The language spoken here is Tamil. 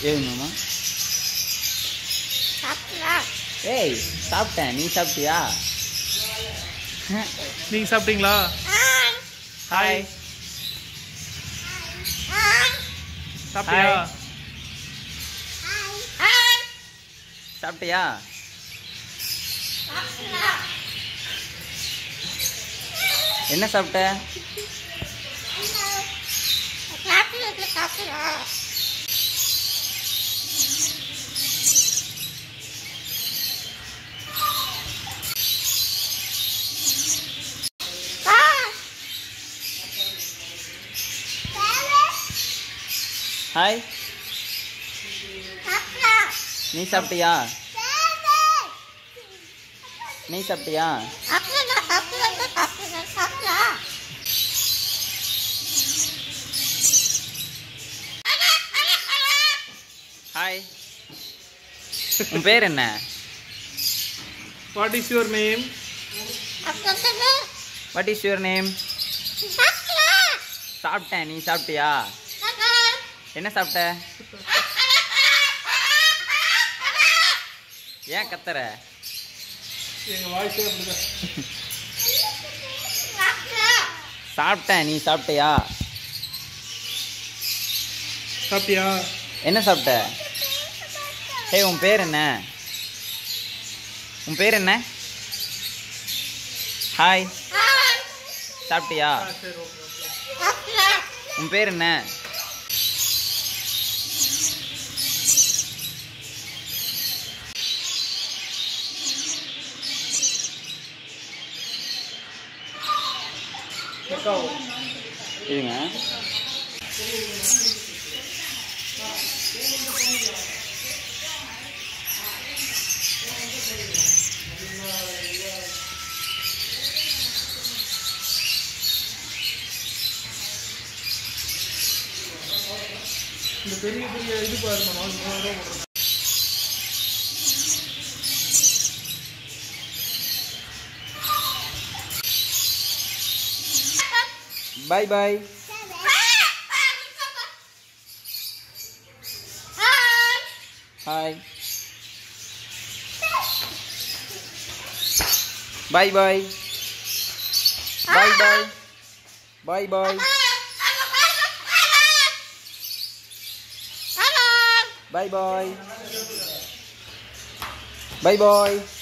ஏய் மாமா ஏய் சாப்பிட்டேன் நீ சாப்பிட்டியா நீங்க சாப்பிட்டீங்களா ஹாய் சாப்பிட்டியா சாப்பிட்டியா என்ன சாப்பிட்ட ஹாய் நீ சாப்பிட்டியா நீ சாப்பிட்டியா ஹாய் உன் பேர் என்ன what is your name what is your name சாப்பிட்டேன் நீ சாப்பிட்டியா என்ன சாப்பிட்ட ஏன் கத்துற எங்க வாய்ஸே அப்படிதான் சாப்பிட்டேன் நீ சாப்பிட்டியா சாப்பிட்டியா என்ன சாப்பிட்ட ஏய் உன் பேர் என்ன உன் பேர் என்ன ஹாய் சாப்பிட்டியா ஆ, சரி ஓகே உன் பேர் என்ன இருங்க இந்த பெரிய பெரிய இது பாருங்க நாலு மூணாயிரம் ரூபா போட்டுருங்க. பாய் பாய் ஹாய் பாய் பாய் பாய் பாய் பாய் பாய் பாய் பாய் பாய் பாய்